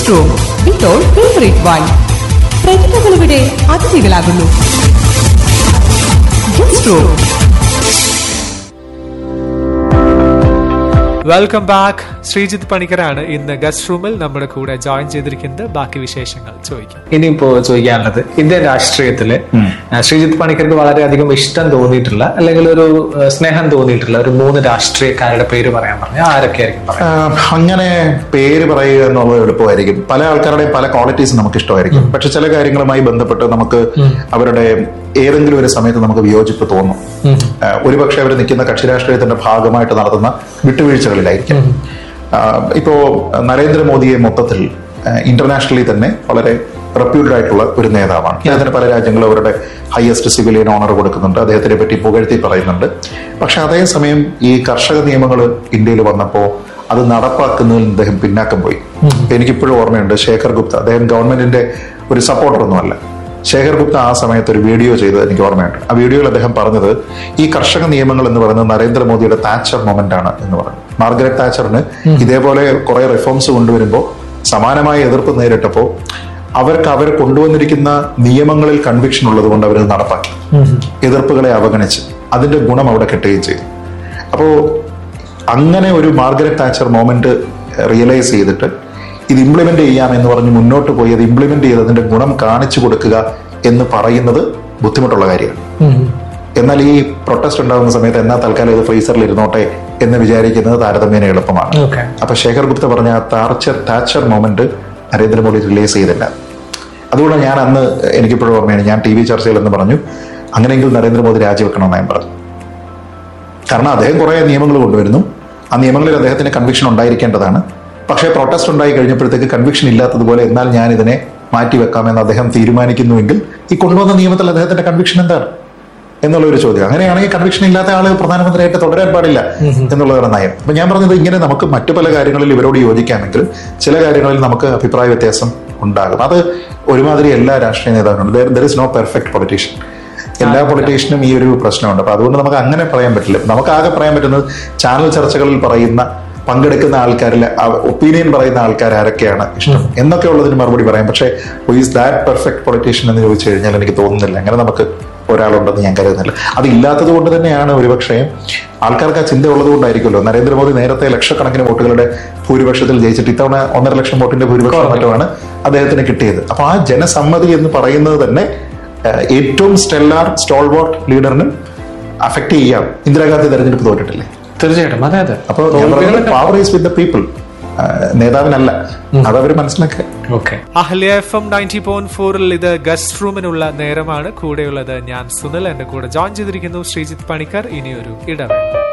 Guest room ഇപ്പോൾ favourite വൈൻ പ്രതിഭകളിവിടെ അതിഥികളാകുന്നു guest room welcome back Sreejith പണിക്കരാണ് ഇന്ന് ഗസ്റ്റ് റൂമിൽ നമ്മുടെ കൂടെ ജോയിൻ ചെയ്തിരിക്കുന്നത് ബാക്കി വിശേഷങ്ങൾ ചോദിക്കാം ഇനിയിപ്പോ ചോദിക്കാനുള്ളത് ഇന്ത്യൻ രാഷ്ട്രീയത്തില് ആ, ശ്രീജിത്ത് പണിക്കർക്ക് വളരെയധികം ഇഷ്ടം തോന്നിയിട്ടുള്ള അല്ലെങ്കിൽ ഒരു ആ, സ്നേഹം തോന്നിയിട്ടുള്ള ഒരു മൂന്ന് രാഷ്ട്രീയക്കാരുടെ പേര് പറയാൻ പറഞ്ഞാൽ ആരൊക്കെയായിരിക്കും പറയാം ആഹ് അങ്ങനെ പേര് പറയുക എന്നുള്ളത് എളുപ്പമായിരിക്കും പല ആൾക്കാരുടെയും പല ക്വാളിറ്റീസ് നമുക്ക് ഇഷ്ടമായിരിക്കും പക്ഷെ ചില കാര്യങ്ങളുമായി ബന്ധപ്പെട്ട് നമുക്ക് അവരുടെ ഏതെങ്കിലും ഒരു സമയത്ത് നമുക്ക് വിയോജിപ്പ് തോന്നും ആഹ് ഒരുപക്ഷെ അവർ നിൽക്കുന്ന കക്ഷി രാഷ്ട്രീയത്തിന്റെ ഭാഗമായിട്ട് നടത്തുന്ന വിട്ടുവീഴ്ചകളിലായിരിക്കും ആഹ് ഇപ്പോ നരേന്ദ്രമോദിയെ മൊത്തത്തിൽ ഇന്റർനാഷണലി തന്നെ വളരെ റെപ്യൂട്ടഡ് ആയിട്ടുള്ള ഒരു നേതാവാണ് അദ്ദേഹത്തിന് പല രാജ്യങ്ങളും അവരുടെ ഹയസ്റ്റ് സിവിലിയൻ ഓണർ കൊടുക്കുന്നുണ്ട് അദ്ദേഹത്തിനെ പറ്റി പുകഴ്ത്തി പറയുന്നുണ്ട് പക്ഷെ അതേസമയം ഈ കർഷക നിയമങ്ങൾ ഇന്ത്യയിൽ വന്നപ്പോൾ അത് നടപ്പാക്കുന്നതിൽ അദ്ദേഹം പിന്നാക്കം പോയി എനിക്കിപ്പോഴും ഓർമ്മയുണ്ട് ശേഖർ ഗുപ്ത അദ്ദേഹം ഗവൺമെന്റിന്റെ ഒരു സപ്പോർട്ടർ ഒന്നുമല്ല ശേഖർ ഗുപ്ത ആ സമയത്ത് ഒരു വീഡിയോ ചെയ്തത് എനിക്ക് ഓർമ്മയുണ്ട് ആ വീഡിയോയിൽ അദ്ദേഹം പറഞ്ഞത് ഈ കർഷക നിയമങ്ങൾ എന്ന് പറയുന്നത് നരേന്ദ്രമോദിയുടെ താച്ചർ മൊമെന്റ് ആണ് എന്ന് പറഞ്ഞു മാർഗരറ്റ് താച്ചറിന് ഇതേപോലെ കുറെ റിഫോംസ് കൊണ്ടുവരുമ്പോൾ സമാനമായ എതിർപ്പ് നേരിട്ടപ്പോൾ അവർക്ക് അവർ കൊണ്ടുവന്നിരിക്കുന്ന നിയമങ്ങളിൽ കൺവിക്ഷൻ ഉള്ളത് കൊണ്ട് അവരത് നടപ്പാക്കി എതിർപ്പുകളെ അവഗണിച്ച് അതിന്റെ ഗുണം അവിടെ കിട്ടുകയും ചെയ്തു അപ്പോ അങ്ങനെ ഒരു മാർഗരറ്റ് താച്ചർ മോമെന്റ് റിയലൈസ് ചെയ്തിട്ട് ഇത് ഇംപ്ലിമെന്റ് ചെയ്യാം എന്ന് പറഞ്ഞ് മുന്നോട്ട് പോയി അത് ഇംപ്ലിമെന്റ് ചെയ്ത് അതിന്റെ ഗുണം കാണിച്ചു കൊടുക്കുക എന്ന് പറയുന്നത് ബുദ്ധിമുട്ടുള്ള കാര്യമാണ് എന്നാൽ ഈ പ്രൊട്ടസ്റ്റ് ഉണ്ടാകുന്ന സമയത്ത് എന്നാ തൽക്കാലം ഇത് ഫ്രീസറിൽ ഇരുന്നോട്ടെ എന്ന് വിചാരിക്കുന്നത് താരതമ്യേന എളുപ്പമാണ് Okay. അപ്പൊ ശേഖർ ഗുപ്ത പറഞ്ഞ ആ Thatcher Thatcher moment Narendra Modi release ചെയ്തില്ല അതുകൊണ്ട് ഞാൻ അന്ന് എനിക്കിപ്പോഴും ഓർമ്മയാണ് ഞാൻ ടി വി ചർച്ചയിൽ എന്ന് പറഞ്ഞു അങ്ങനെയെങ്കിൽ നരേന്ദ്രമോദി രാജിവെക്കണമെന്ന് ഞാൻ പറഞ്ഞു കാരണം അദ്ദേഹം കുറെ നിയമങ്ങൾ കൊണ്ടുവരുന്നു ആ നിയമങ്ങളിൽ അദ്ദേഹത്തിന് കൺവിക്ഷൻ ഉണ്ടായിരിക്കേണ്ടതാണ് പക്ഷേ പ്രൊട്ടസ്റ്റ് ഉണ്ടായി കഴിഞ്ഞപ്പോഴത്തേക്ക് കൺവിക്ഷൻ ഇല്ലാത്തതുപോലെ എന്നാൽ ഞാൻ ഇതിനെ മാറ്റിവെക്കാമെന്ന് അദ്ദേഹം തീരുമാനിക്കുന്നുവെങ്കിൽ ഈ കൊണ്ടുവന്ന നിയമത്തിൽ അദ്ദേഹത്തിന്റെ കൺവിക്ഷൻ എന്താണ് എന്നുള്ള ഒരു ചോദ്യം അങ്ങനെയാണെങ്കിൽ കൺവിക്ഷൻ ഇല്ലാത്ത ആള് പ്രധാനമന്ത്രിയായിട്ട് തുടരാൻ പാടില്ല എന്നുള്ളതാണ് നയം അപ്പൊ ഞാൻ പറഞ്ഞത് ഇങ്ങനെ നമുക്ക് മറ്റു പല കാര്യങ്ങളിൽ ഇവരോട് യോജിക്കാമെങ്കിലും ചില കാര്യങ്ങളിൽ നമുക്ക് അഭിപ്രായ വ്യത്യാസം ഉണ്ടാകും അത് ഒരുമാതിരി എല്ലാ രാഷ്ട്രീയ നേതാവിനുണ്ട് there is no perfect politician എല്ലാ പൊളിറ്റീഷ്യനും ഈ ഒരു പ്രശ്നമുണ്ട് അപ്പൊ അതുകൊണ്ട് നമുക്ക് അങ്ങനെ പറയാൻ പറ്റില്ല നമുക്ക് ആകെ പറയാൻ പറ്റുന്നത് ചാനൽ ചർച്ചകളിൽ പറയുന്ന പങ്കെടുക്കുന്ന ആൾക്കാരിൽ ഒപ്പീനിയൻ പറയുന്ന ആൾക്കാർ ആരൊക്കെയാണ് ഇഷ്ടം എന്നൊക്കെ ഉള്ളതിന് മറുപടി പറയാം പക്ഷേ ഈസ് ദാറ്റ് പെർഫെക്റ്റ് പൊളിറ്റീഷ്യൻ എന്ന് ചോദിച്ചു കഴിഞ്ഞാൽ എനിക്ക് തോന്നുന്നില്ല അങ്ങനെ നമുക്ക് ഒരാളുണ്ടെന്ന് ഞാൻ കരുതുന്നില്ല അത് ഇല്ലാത്തത് കൊണ്ട് തന്നെയാണ് ഒരുപക്ഷെ ആൾക്കാർക്ക് ആ ചിന്ത ഉള്ളത് കൊണ്ടായിരിക്കുമല്ലോ നരേന്ദ്രമോദി നേരത്തെ ലക്ഷക്കണക്കിന് വോട്ടുകളുടെ ഭൂരിപക്ഷത്തിൽ ജയിച്ചിട്ട് ഇത്തവണ ഒന്നര ലക്ഷം വോട്ടിന്റെ ഭൂരിപക്ഷം മറ്റുമാണ് അദ്ദേഹത്തിന് കിട്ടിയത് അപ്പൊ ആ ജനസമ്മതി എന്ന് പറയുന്നത് തന്നെ ഏഹ്, ഏറ്റവും സ്റ്റെല്ലാർ സ്റ്റോൾവോട്ട് ലീഡറിന് അഫക്ട് ചെയ്യാം ഇന്ദിരാഗാന്ധി തെരഞ്ഞെടുപ്പ് തോറ്റിട്ടില്ലേ തീർച്ചയായിട്ടും അതെ അതെ അപ്പോൾ power is with the people നേതാവിനല്ല അതവർ മനസ്സിലാക്കുക okay Ahalya FM ninety point പോയിന്റ് ഫോറിൽ ഇത് ഗസ്റ്റ് റൂമിനുള്ള നേരമാണ് കൂടെയുള്ളത് ഞാൻ സുനിൽ എന്റെ കൂടെ ജോയിൻ ചെയ്തിരിക്കുന്നു ശ്രീജിത്ത് പണിക്കർ ഇനിയൊരു ഇടവേള